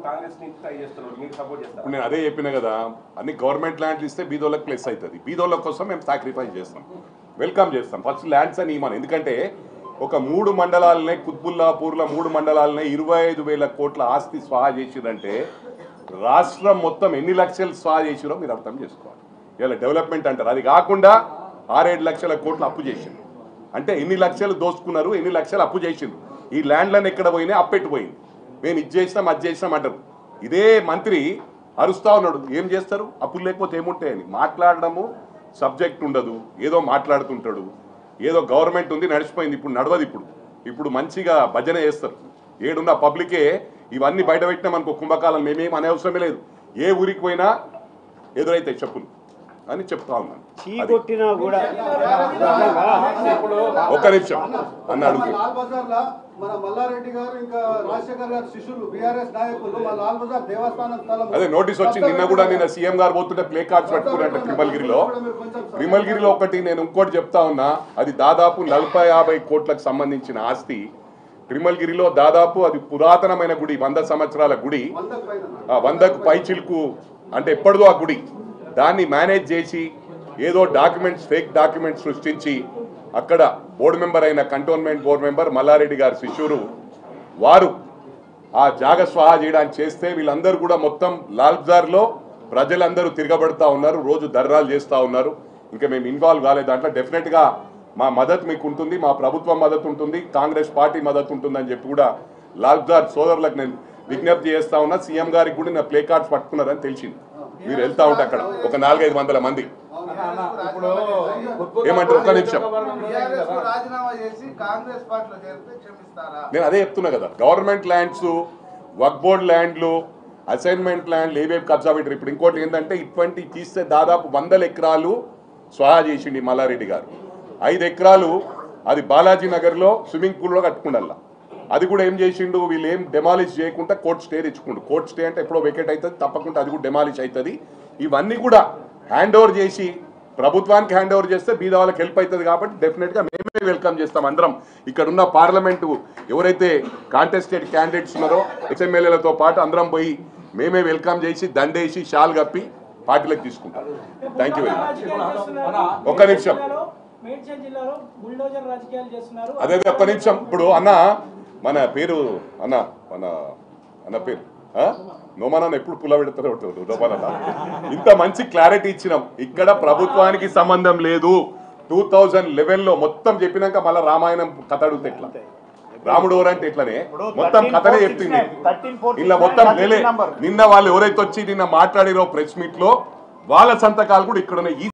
కాంగ్రెస్ ని ట్రై చేస్తున్నారు మీరు సపోర్ట్ చేస్తారు ఇప్పుడు నేను అదే చెప్పిన కదా అన్ని గవర్నమెంట్ ల్యాండ్లు ఇస్తే బీదోళ్ళకి ప్లస్ అవుతుంది బీదోళ్ళ కోసం మేము సాక్రిఫైస్ చేస్తాం వెల్కమ్ చేస్తాం ఫస్ట్ ల్యాండ్స్ అని ఇవ్వను ఎందుకంటే ఒక మూడు మండలాలనే కుత్బుల్లాపూర్లో మూడు మండలాలనే ఇరవై ఐదు వేల కోట్ల ఆస్తి స్వాహా చేసిరంటే రాష్ట్రం మొత్తం ఎన్ని లక్షలు స్వాహా చేసిరో మీరు అర్థం చేసుకోవాలి ఇలా డెవలప్మెంట్ అంటారు అది కాకుండా ఆరేడు లక్షల కోట్లు అప్పు చేసిండ్రు అంటే ఎన్ని లక్షలు దోసుకున్నారు ఎన్ని లక్షలు అప్పు చేసిండ్రు ఈ ల్యాండ్లను ఎక్కడ పోయినాయి అప్పెట్టు పోయింది మేము ఇది చేసినాం అది చేసినాం అంటారు ఇదే మంత్రి అరుస్తా ఉన్నాడు ఏం చేస్తారు అప్పులు లేకపోతే ఏముంటాయని మాట్లాడడము సబ్జెక్ట్ ఉండదు ఏదో మాట్లాడుతుంటాడు ఏదో గవర్నమెంట్ ఉంది నడిచిపోయింది ఇప్పుడు నడవదు ఇప్పుడు ఇప్పుడు మంచిగా భజన చేస్తారు ఏడున్న పబ్లికే ఇవన్నీ బయట పెట్టినా మనకు కుంభకాలం మేమేం అనే అవసరమే లేదు ఏ ఊరికి పోయినా ఎదురైతే చెప్పులు అని చెప్తా ఉన్నాను చీ అది. కొట్టినా కూడా ఒక్క నిమిషం అన్న అడుగు లాల్ బజార్ లా మన మల్లారెడ్డి గారు ఇంకా రాజశేఖర్ గారు శిష్యులు బీఆర్ఎస్ నాయకులు మా లాల్ బజార్ దేవస్థానం స్థలం అదే నోటీస్ వచ్చింది నిన్న కూడా నిన్న సీఎం గారు పోతుంటే ప్లే కార్డ్స్ పట్టుకున్నట్టు తిరుమలగిరిలో తిరుమలగిరిలో ఒకటి నేను ఇంకోటి చెప్తా ఉన్నా అది దాదాపు నలభై యాభై కోట్లకు సంబంధించిన ఆస్తి తిరుమలగిరిలో దాదాపు అది పురాతనమైన గుడి వంద సంవత్సరాల గుడి వందకు పైన ఆ వందకు పై చిలుకు అంటే ఎప్పటిదో ఆ గుడి దాన్ని మేనేజ్ చేసి ఏదో డాక్యుమెంట్స్ ఫేక్ డాక్యుమెంట్స్ సృష్టించి అక్కడ బోర్డు మెంబర్ అయిన కంటోన్మెంట్ బోర్డు మెంబర్ మల్లారెడ్డి గారి శిష్యుడు వారు ఆ జాగ స్వాహా చేయడానికి చేస్తే వీళ్ళందరూ కూడా మొత్తం లాల్బ్జార్లో ప్రజలందరూ తిరగబడతా ఉన్నారు రోజు దర్రాలు చేస్తూ ఉన్నారు ఇంకా మేము ఇన్వాల్వ్ కాలేదు దాంట్లో డెఫినెట్గా మా మద్దతు మీకు ఉంటుంది మా ప్రభుత్వం మద్దతు ఉంటుంది కాంగ్రెస్ పార్టీ మద్దతు ఉంటుందని చెప్పి కూడా లాల్బ్జార్ సోదరులకు నేను విజ్ఞప్తి చేస్తా ఉన్నా సీఎం గారికి కూడా నా ప్లే కార్డ్స్ పట్టుకున్నారని తెలిసింది మీరు వెళ్తా ఉంటే అక్కడ ఒక నాలుగైదు వందల మంది ఏమంటారు ఒక్క నిమిషం టీఆర్ఎస్ కు రాజీనామా చేసి కాంగ్రెస్ పార్టీలో చేరితే క్షమిస్తారా నేను అదే చెప్తున్నా కదా గవర్నమెంట్ ల్యాండ్స్ వర్క్ బోర్డ్ ల్యాండ్లు అసైన్మెంట్ ల్యాండ్లు ఏవేవి కబ్జా పెట్టారు ఇప్పుడు ఇంకోటి ఏంటంటే ఇటువంటి తీస్తే దాదాపు వందల ఎకరాలు స్వాహా చేసిండి మల్లారెడ్డి గారు ఐదు ఎకరాలు అది బాలాజీ నగర్లో స్విమ్మింగ్ పూల్లో కట్టుకుండల్లా అది కూడా ఏం చేసిండు వీళ్ళు ఏం డెమాలిష్ చేయకుండా కోర్ట్ స్టే తెచ్చుకుండు కోర్ట్ స్టే అంటే ఎప్పుడో వెకేట్ అవుతుంది తప్పకుండా అది కూడా డెమాలిష్ అవుతుంది ఇవన్నీ కూడా హ్యాండ్ ఓవర్ చేసి ప్రభుత్వానికి హ్యాండ్ ఓవర్ చేస్తే బీద వాళ్ళకి హెల్ప్ అవుతుంది కాబట్టి డెఫినెట్గా మేమే వెల్కమ్ చేస్తాం అందరం ఇక్కడ ఉన్న పార్లమెంటు ఎవరైతే కాంటెస్టెడ్ క్యాండిడేట్స్ ఉన్నారో ఎక్స్ఎమ్మెల్యేలతో పాటు అందరం పోయి మేమే వెల్కమ్ చేసి దండేసి షాల్ కప్పి పార్టీలకు తీసుకుంటాం థ్యాంక్ యూ వెరీ మచ్ ఒక్క నిమిషం. మేడ్చల్ జిల్లాలో బుల్డోజర్ రాజకీయాలు చేస్తున్నారు అదే అదే ఒక్క నిమిషం ఇప్పుడు అన్న మన పేరు అన్న మన అన్న పేరు ఆ? నోమానన్న ఎప్పుడు పుల్ల పెడతారో నోమానన్న ఇంత మంచి క్లారిటీ ఇచ్చినాం ఇక్కడ ప్రభుత్వానికి సంబంధం లేదు టూ థౌజండ్ లెవెన్ లో మొత్తం చెప్పినాక మళ్ళీ రామాయణం కథ అడిగితే ఎట్లా రాముడు ఎవరంటే ఇట్లనే మొత్తం కథనే చెప్తుంది ఇలా మొత్తం లేలే నిన్న వాళ్ళు ఎవరైతే వచ్చి నిన్న మాట్లాడిరో ప్రెస్ మీట్ లో వాళ్ళ సంతకాలు కూడా ఇక్కడ ఉన్నాయి ఈ